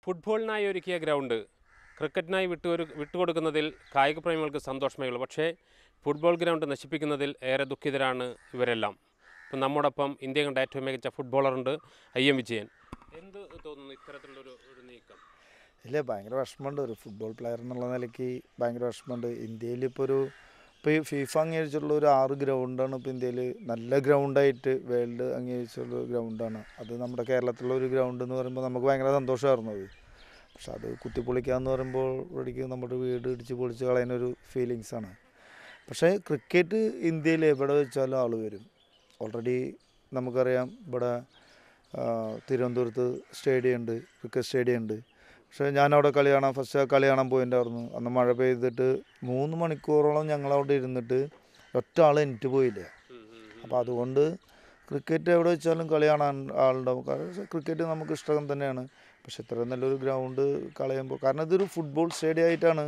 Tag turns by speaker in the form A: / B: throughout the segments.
A: ഫുട്ബോളിനായി ഒരുക്കിയ ഗ്രൗണ്ട് ക്രിക്കറ്റിനായി വിട്ടു ഒരു വിട്ടുകൊടുക്കുന്നതിൽ കായിക പ്രേമികൾക്ക് സന്തോഷമേ ഉള്ളൂ പക്ഷേ ഫുട്ബോൾ ഗ്രൗണ്ട് നശിപ്പിക്കുന്നതിൽ ഏറെ ദുഃഖിതരാണ് ഇവരെല്ലാം ഇപ്പം നമ്മോടൊപ്പം ഇന്ത്യ കണ്ട ഏറ്റവും മികച്ച ഫുട്ബോളറുണ്ട് ഐ എം വിജയൻ എന്ത് തോന്നുന്നു ഇത്തരത്തിലുള്ളൊരു ഒരു നീക്കം
B: ഇല്ല ഭയങ്കര വിഷമമുണ്ട് ഒരു ഫുട്ബോൾ പ്ലെയർ എന്നുള്ള നിലയ്ക്ക് ഭയങ്കര വിഷമമുണ്ട് ഇന്ത്യയിൽ ഇപ്പോൾ ഒരു ഇപ്പോൾ ഈ ഫീഫ അംഗീകരിച്ചിട്ടുള്ള ഒരു ആറ് ഗ്രൗണ്ടാണ് ഇപ്പോൾ ഇന്ത്യയിൽ നല്ല ഗ്രൗണ്ടായിട്ട് വേൾഡ് അംഗീകരിച്ചുള്ള ഗ്രൗണ്ടാണ് അത് നമ്മുടെ കേരളത്തിലുള്ള ഒരു ഗ്രൗണ്ട് എന്ന് പറയുമ്പോൾ നമുക്ക് ഭയങ്കര സന്തോഷമായിരുന്നു അത് പക്ഷെ അത് കുത്തിപ്പൊളിക്കാന്ന് പറയുമ്പോൾ ഇവിടേക്ക് നമ്മുടെ വീട് ഇടിച്ച് പൊളിച്ച് കളയുന്ന ഒരു ഫീലിങ്സ് ആണ് പക്ഷേ ക്രിക്കറ്റ് ഇന്ത്യയിൽ എവിടെ വെച്ചാലും ആൾ വരും ഓൾറെഡി നമുക്കറിയാം ഇവിടെ ആ, തിരുവനന്തപുരത്ത് സ്റ്റേഡിയം ഉണ്ട് ക്രിക്കറ്റ് സ്റ്റേഡിയം ഉണ്ട് പക്ഷേ ഞാനവിടെ കളി കാണാൻ ഫസ്റ്റ് കളി കാണാൻ പോയിട്ടുണ്ടായിരുന്നു അന്ന് മഴ പെയ്തിട്ട് മൂന്ന് മണിക്കൂറോളം ഞങ്ങളവിടെ ഇരുന്നിട്ട് ഒറ്റ ആൾ എനിക്ക് പോയില്ല അപ്പോൾ അതുകൊണ്ട് ക്രിക്കറ്റ് എവിടെ വെച്ചാലും കളി കാണാൻ ആളുണ്ടാവും കാരണം ക്രിക്കറ്റ് നമുക്ക് ഇഷ്ടം തന്നെയാണ് പക്ഷെ ഇത്രയും നല്ലൊരു ഗ്രൗണ്ട് കളയുമ്പോൾ കാരണം ഇതൊരു ഫുട്ബോൾ സ്റ്റേഡിയം ആയിട്ടാണ്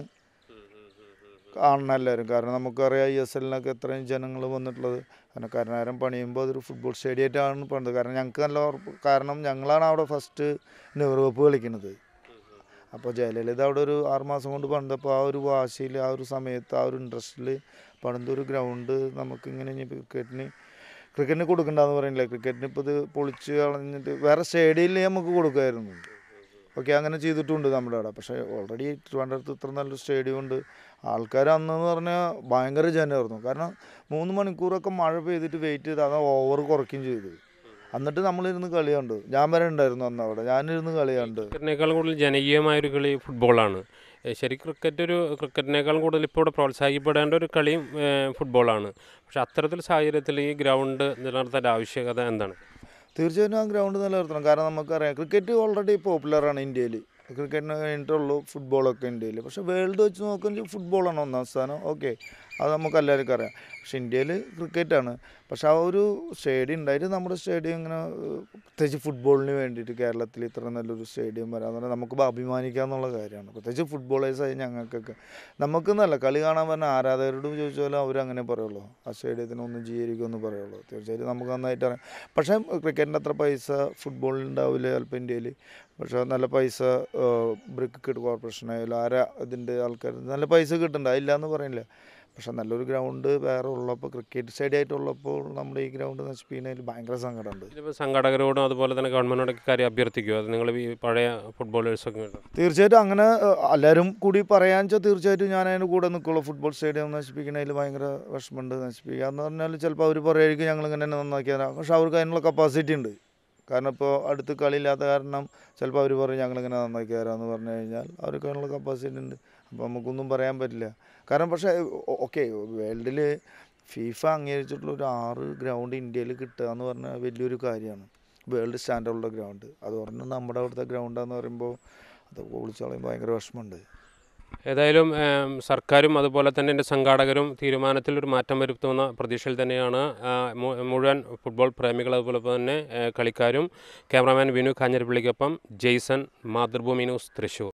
B: കാണണം എല്ലാവരും കാരണം നമുക്കറിയാം ഐ എസ് എല്ലിനൊക്കെ എത്രയും ജനങ്ങൾ വന്നിട്ടുള്ളത് കാരണം കരുണാകരം പണിയുമ്പോൾ അതൊരു ഫുട്ബോൾ സ്റ്റേഡിയമായിട്ടാണ് പണിത് കാരണം ഞങ്ങൾക്ക് നല്ല ഉറപ്പ് കാരണം ഞങ്ങളാണ് അവിടെ ഫസ്റ്റ് നെഹ്റു കപ്പ് കളിക്കുന്നത് അപ്പോൾ ജയലളിത അവിടെ ഒരു ആറുമാസം കൊണ്ട് പണിതപ്പോൾ ആ ഒരു വാശിയിൽ ആ ഒരു സമയത്ത് ആ ഒരു ഇൻട്രസ്റ്റിൽ പണിത ഒരു ഗ്രൗണ്ട് നമുക്കിങ്ങനെ ഇനി ക്രിക്കറ്റിന് ക്രിക്കറ്റിന് കൊടുക്കണ്ടെന്ന് പറയില്ല ക്രിക്കറ്റിന് ഇപ്പോൾ ഇത് പൊളിച്ച് കളഞ്ഞിട്ട് വേറെ സ്റ്റേഡിയത്തിൽ നമുക്ക് കൊടുക്കുമായിരുന്നു ഓക്കെ അങ്ങനെ ചെയ്തിട്ടുണ്ട് നമ്മുടെ അവിടെ പക്ഷേ ഓൾറെഡി ട്രിവാൻഡ്രത്ത് ഇത്ര നല്ലൊരു സ്റ്റേഡിയം ഉണ്ട് ആൾക്കാർ അന്നെന്ന് പറഞ്ഞാൽ ഭയങ്കര ജനമായിരുന്നു കാരണം മൂന്ന് മണിക്കൂറൊക്കെ മഴ പെയ്തിട്ട് വെയിറ്റ് ചെയ്ത് അത് ഓവർ കുറയ്ക്കുകയും ചെയ്തു എന്നിട്ട് നമ്മളിരുന്ന് കളി കണ്ടു ഞാൻ വരെ ഉണ്ടായിരുന്നു അന്ന് അവിടെ ഞാനിരുന്ന് കളി കണ്ടു
A: ക്രിക്കറ്റിനേക്കാളും കൂടുതൽ ജനകീയമായൊരു കളി ഫുട്ബോളാണ് ഏഹ് ശരി ക്രിക്കറ്റ് ഒരു ക്രിക്കറ്റിനേക്കാളും കൂടുതൽ ഇപ്പോൾ ഇവിടെ പ്രോത്സാഹിപ്പിക്കേണ്ട ഒരു കളിയും ഏഹ് ഫുട്ബോളാണ് പക്ഷേ അത്തരത്തിൽ സാഹചര്യത്തിൽ ഈ ഗ്രൗണ്ട് നിലനിർത്തേണ്ട ആവശ്യകത എന്താണ്
B: തീർച്ചയായിട്ടും ആ ഗ്രൗണ്ട് നിലനിർത്തണം കാരണം നമുക്കറിയാം ക്രിക്കറ്റ് ഓൾറെഡി പോപ്പുലറാണ് ഇന്ത്യയിൽ ക്രിക്കറ്റിന് കഴിഞ്ഞിട്ടുള്ളൂ ഫുട്ബോളൊക്കെ ഇന്ത്യയിൽ പക്ഷേ വേൾഡ് വെച്ച് നോക്കുകയാണെങ്കിൽ ഫുട്ബോളാണ് ഒന്നാം സ്ഥാനം ഓക്കെ അത് നമുക്ക് എല്ലാവർക്കും അറിയാം പക്ഷേ ഇന്ത്യയിൽ ക്രിക്കറ്റാണ് പക്ഷേ ആ ഒരു സ്റ്റേഡിയം ഉണ്ടായിട്ട് നമ്മുടെ സ്റ്റേഡിയം ഇങ്ങനെ ഏഹ്, പ്രത്യേകിച്ച് ഫുട്ബോളിന് വേണ്ടിയിട്ട് കേരളത്തിൽ ഇത്ര നല്ലൊരു സ്റ്റേഡിയം വരാൻ പറഞ്ഞാൽ നമുക്ക് അഭിമാനിക്കാന്നുള്ള കാര്യമാണ് പ്രത്യേകിച്ച് ഫുട്ബോളേഴ്സായി ഞങ്ങൾക്കൊക്കെ നമുക്കെന്നല്ല കളി കാണാൻ പറഞ്ഞ ആരാധകരോട് ചോദിച്ചാലും അവരങ്ങനെ പറയുള്ളൂ ആ സ്റ്റേഡിയത്തിന് ഒന്നും ജീവിക്കുമെന്ന് പറയുള്ളൂ തീർച്ചയായിട്ടും നമുക്ക് നന്നായിട്ട് അറിയാം പക്ഷേ ക്രിക്കറ്റിൻ്റെ അത്ര പൈസ ഫുട്ബോളിൽ ഉണ്ടാവില്ല ചിലപ്പോൾ ഇന്ത്യയിൽ പക്ഷേ നല്ല പൈസ ക്രിക്കറ്റ് കോർപ്പറേഷൻ ആയാലും ആരാ ഇതിൻ്റെ ആൾക്കാർ നല്ല പൈസ കിട്ടുന്നുണ്ട് അതില്ല എന്ന് പറയുന്നില്ല പക്ഷെ നല്ലൊരു ഗ്രൗണ്ട് വേറെ ഉള്ളപ്പോൾ ക്രിക്കറ്റ് സ്റ്റേഡിയമായിട്ടുള്ളപ്പോൾ നമ്മുടെ ഈ ഗ്രൗണ്ട് നശിപ്പിക്കുന്നതിൽ ഭയങ്കര സങ്കടമുണ്ട്
A: ഇതിപ്പോൾ സംഘാടകരോടും അതുപോലെ തന്നെ ഗവൺമെൻറ്റിനോടൊക്കെ കാര്യം അഭ്യർത്ഥിക്കുമോ അത് നിങ്ങൾ ഈ പഴയ ഫുട്ബോളേഴ്സൊക്കെ ഉണ്ട്
B: തീർച്ചയായിട്ടും അങ്ങനെ ഏഹ്, എല്ലാവരും കൂടി പറയാൻ വെച്ചാൽ തീർച്ചയായിട്ടും ഞാൻ അതിന് കൂടെ നിൽക്കുള്ളൂ ഫുട്ബോൾ സ്റ്റേഡിയം നശിപ്പിക്കുന്നതിൽ ഭയങ്കര വിഷമമുണ്ട് നശിപ്പിക്കുക എന്ന് പറഞ്ഞാൽ ചിലപ്പോൾ അവർ പറയുമായിരിക്കും ഞങ്ങൾ ഇങ്ങനെ തന്നെ നന്നാക്കിയാൽ പക്ഷെ അവർക്ക് അതിനുള്ള കപ്പാസിറ്റി ഉണ്ട് കാരണം ഇപ്പോൾ അടുത്ത് കളിയില്ലാത്ത കാരണം ചിലപ്പോൾ അവർ പറയും ഞങ്ങളിങ്ങനെ നന്നാക്കി തരാമെന്ന് പറഞ്ഞു കഴിഞ്ഞാൽ അവർക്ക് അതിനുള്ള കപ്പാസിറ്റി ഉണ്ട് അപ്പോൾ നമുക്കൊന്നും പറയാൻ പറ്റില്ല കാരണം പക്ഷേ ഓക്കെ വേൾഡിൽ ഫീഫ അംഗീകരിച്ചിട്ടുള്ള ഒരു ആറ് ഗ്രൗണ്ട് ഇന്ത്യയിൽ കിട്ടുക എന്ന് പറഞ്ഞാൽ വലിയൊരു കാര്യമാണ് വേൾഡ് സ്റ്റാൻഡേർഡുള്ള ഗ്രൗണ്ട് അത് പറഞ്ഞാൽ നമ്മുടെ അവിടുത്തെ ഗ്രൗണ്ടാന്ന് പറയുമ്പോൾ അത് പൊളിച്ച് കളയുമ്പോൾ ഭയങ്കര വിഷമമുണ്ട്
A: ഏതായാലും ഏം, സർക്കാരും അതുപോലെ തന്നെ എൻ്റെ സംഘാടകരും തീരുമാനത്തിൽ ഒരു മാറ്റം വരുത്തുമെന്ന പ്രതീക്ഷയിൽ തന്നെയാണ് ആ, മു- മുഴുവൻ ഫുട്ബോൾ പ്രേമികൾ അതുപോലെ തന്നെ ഏ, കളിക്കാരും ക്യാമറാമാൻ വിനു കാഞ്ഞിരപ്പള്ളിക്കൊപ്പം ജെയ്സൺ മാതൃഭൂമി ന്യൂസ് തൃശ്ശൂർ